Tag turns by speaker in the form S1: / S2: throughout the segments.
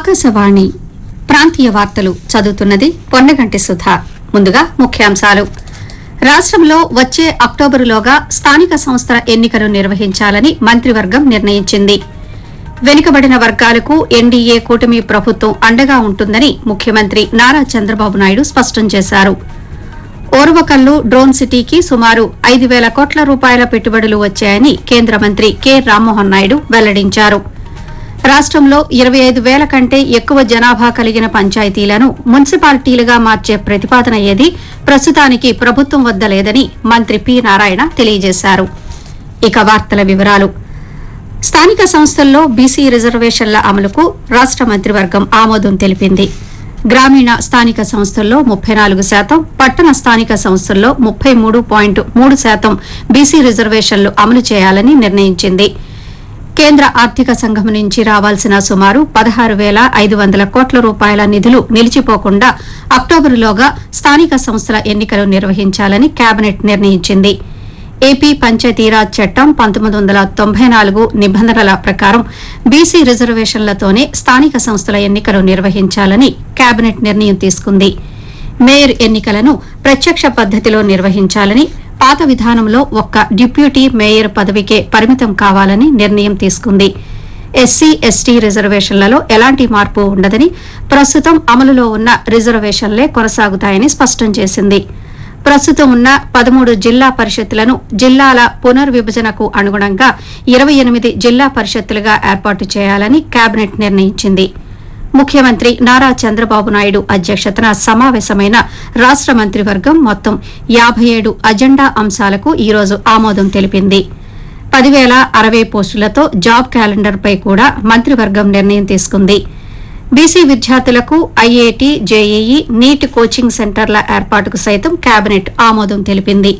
S1: ఆకాశవాణి ప్రాంతీయ వార్తలు చదువుతున్నది పొన్నగంటి సుధా ముందుగా ముఖ్యాంశాలు రాష్ట్రంలో వచ్చే అక్టోబరులోగా స్థానిక సంస్థల ఎన్నికలు నిర్వహించాలని మంత్రివర్గం నిర్ణయించింది వెనుకబడిన వర్గాలకు ఎన్డీఏ కూటమి ప్రభుత్వం అండగా ఉంటుందని ముఖ్యమంత్రి నారా చంద్రబాబు నాయుడు స్పష్టం చేశారు ఓర్వకల్లు డ్రోన్ సిటీకి సుమారు ఐదు వేల కోట్ల రూపాయల పెట్టుబడులు వచ్చాయని కేంద్ర మంత్రి కె రామ్మోహన్ నాయుడు వెల్లడించారు రాష్ట్రంలో ఇరవై ఐదు వేల కంటే ఎక్కువ జనాభా కలిగిన పంచాయతీలను మున్సిపాలిటీలుగా మార్చే ప్రతిపాదన ఏది ప్రస్తుతానికి ప్రభుత్వం వద్ద లేదని మంత్రి పి నారాయణ తెలియజేశారు ఇక వార్తల వివరాలు స్థానిక సంస్థల్లో బీసీ రిజర్వేషన్ల అమలుకు రాష్ట మంత్రివర్గం ఆమోదం తెలిపింది గ్రామీణ స్థానిక సంస్థల్లో ముప్పై నాలుగు శాతం పట్టణ స్థానిక సంస్థల్లో ముప్పై మూడు పాయింట్ మూడు శాతం బీసీ రిజర్వేషన్లు అమలు చేయాలని నిర్ణయించింది కేంద్ర ఆర్థిక సంఘం నుంచి రావాల్సిన సుమారు పదహారు వేల ఐదు వందల కోట్ల రూపాయల నిధులు నిలిచిపోకుండా అక్టోబరులోగా స్థానిక సంస్థల ఎన్నికలు నిర్వహించాలని కేబినెట్ నిర్ణయించింది ఏపీ పంచాయతీరాజ్ చట్టం పంతొమ్మిది వందల తొంభై నాలుగు నిబంధనల ప్రకారం బీసీ రిజర్వేషన్లతోనే స్థానిక సంస్థల ఎన్నికలు నిర్వహించాలని కేబినెట్ నిర్ణయం తీసుకుంది మేయర్ ఎన్నికలను ప్రత్యక్ష పద్దతిలో నిర్వహించాలని పాత విధానంలో ఒక్క డిప్యూటీ మేయర్ పదవికే పరిమితం కావాలని నిర్ణయం తీసుకుంది ఎస్సీ ఎస్టీ రిజర్వేషన్లలో ఎలాంటి మార్పు ఉండదని ప్రస్తుతం అమలులో ఉన్న రిజర్వేషన్లే కొనసాగుతాయని స్పష్టం చేసింది ప్రస్తుతం ఉన్న పదమూడు జిల్లా పరిషత్తులను జిల్లాల పునర్విభజనకు అనుగుణంగా ఇరవై ఎనిమిది జిల్లా పరిషత్తులుగా ఏర్పాటు చేయాలని కేబినెట్ నిర్ణయించింది ముఖ్యమంత్రి నారా చంద్రబాబు నాయుడు అధ్యక్షతన సమావేశమైన రాష్ట మంత్రివర్గం మొత్తం యాబై ఏడు అజెండా అంశాలకు ఈరోజు ఆమోదం తెలిపింది పదివేల అరవై పోస్టులతో జాబ్ క్యాలెండర్పై కూడా మంత్రివర్గం నిర్ణయం తీసుకుంది బీసీ విద్యార్థులకు ఐఐటి జేఈఈ నీట్ కోచింగ్ సెంటర్ల ఏర్పాటుకు సైతం కేబినెట్ ఆమోదం తెలిపింది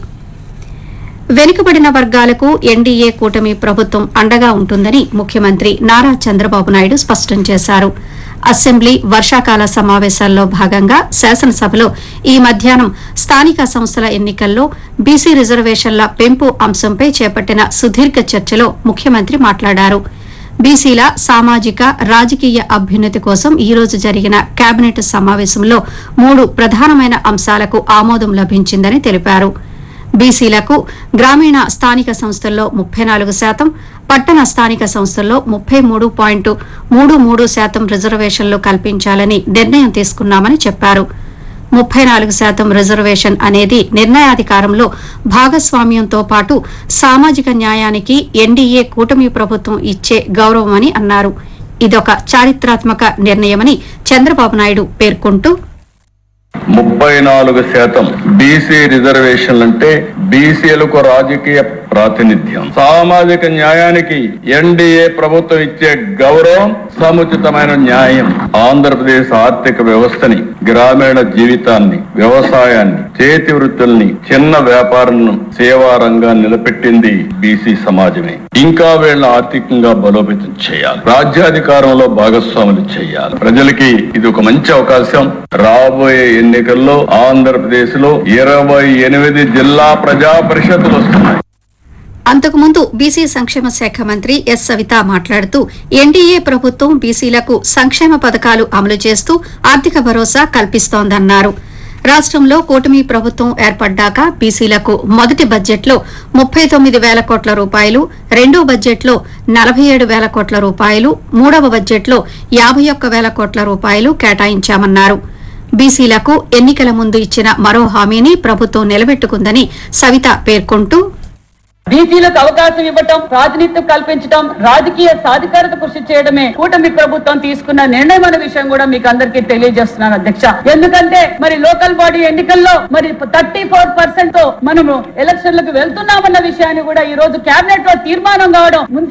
S1: వెనుకబడిన వర్గాలకు ఎన్డీఏ కూటమి ప్రభుత్వం అండగా ఉంటుందని ముఖ్యమంత్రి నారా చంద్రబాబు నాయుడు స్పష్టం చేశారు అసెంబ్లీ వర్షాకాల సమావేశాల్లో భాగంగా శాసనసభలో ఈ మధ్యాహ్నం స్థానిక సంస్థల ఎన్నికల్లో బీసీ రిజర్వేషన్ల పెంపు అంశంపై చేపట్టిన సుదీర్ఘ చర్చలో ముఖ్యమంత్రి మాట్లాడారు బీసీల సామాజిక రాజకీయ అభ్యున్నతి కోసం ఈ రోజు జరిగిన కేబినెట్ సమావేశంలో మూడు ప్రధానమైన అంశాలకు ఆమోదం లభించిందని తెలిపారు బీసీలకు గ్రామీణ స్థానిక సంస్థల్లో ముప్పై నాలుగు శాతం పట్టణ స్థానిక సంస్థల్లో ముప్పై మూడు పాయింట్ మూడు మూడు శాతం రిజర్వేషన్లు కల్పించాలని నిర్ణయం తీసుకున్నామని చెప్పారు ముప్పై నాలుగు శాతం రిజర్వేషన్ అనేది నిర్ణయాధికారంలో భాగస్వామ్యంతో పాటు సామాజిక న్యాయానికి ఎన్డీఏ కూటమి ప్రభుత్వం ఇచ్చే గౌరవమని అన్నారు ఇదొక చారిత్రాత్మక నిర్ణయమని చంద్రబాబు నాయుడు పేర్కొంటూ
S2: ముప్పై నాలుగు శాతం బీసీ రిజర్వేషన్లు అంటే బీసీలకు రాజకీయ ప్రాతినిధ్యం సామాజిక న్యాయానికి ఎన్డీఏ ప్రభుత్వం ఇచ్చే గౌరవం సముచితమైన న్యాయం ఆంధ్రప్రదేశ్ ఆర్థిక వ్యవస్థని గ్రామీణ జీవితాన్ని వ్యవసాయాన్ని చేతి వృత్తుల్ని చిన్న వ్యాపారాలను సేవా రంగాన్ని నిలబెట్టింది బీసీ సమాజమే ఇంకా వీళ్ళని ఆర్థికంగా బలోపేతం చేయాలి రాజ్యాధికారంలో భాగస్వాములు చేయాలి ప్రజలకి ఇది ఒక మంచి అవకాశం రాబోయే ఎన్నికల్లో ఆంధ్రప్రదేశ్ లో ఇరవై ఎనిమిది జిల్లా ప్రజా పరిషత్తులు వస్తున్నాయి
S1: అంతకుముందు బీసీ సంక్షేమ శాఖ మంత్రి ఎస్ సవిత మాట్లాడుతూ ఎన్డీఏ ప్రభుత్వం బీసీలకు సంక్షేమ పథకాలు అమలు చేస్తూ ఆర్థిక భరోసా కల్పిస్తోందన్నారు రాష్ట్రంలో కూటమి ప్రభుత్వం ఏర్పడ్డాక బీసీలకు మొదటి బడ్జెట్లో ముప్పై తొమ్మిది వేల కోట్ల రూపాయలు రెండో బడ్జెట్లో నలభై ఏడు వేల కోట్ల రూపాయలు మూడవ బడ్జెట్లో యాభై ఒక్క వేల కోట్ల రూపాయలు కేటాయించామన్నారు బీసీలకు ఎన్నికల ముందు ఇచ్చిన మరో హామీని ప్రభుత్వం నిలబెట్టుకుందని సవిత పేర్కొంటూ
S3: బీసీలకు అవకాశం ఇవ్వటం ప్రాతినిధ్యం కల్పించడం రాజకీయ సాధికారత కృషి చేయడమే కూటమి ప్రభుత్వం తీసుకున్న నిర్ణయం అనే విషయం కూడా మీకు అందరికీ తెలియజేస్తున్నాను అధ్యక్ష ఎందుకంటే మరి లోకల్ బాడీ ఎన్నికల్లో మరి థర్టీ ఫోర్ పర్సెంట్ తో మనము ఎలక్షన్లకు వెళ్తున్నామన్న విషయాన్ని కూడా ఈ రోజు కేబినెట్ లో తీర్మానం కావడం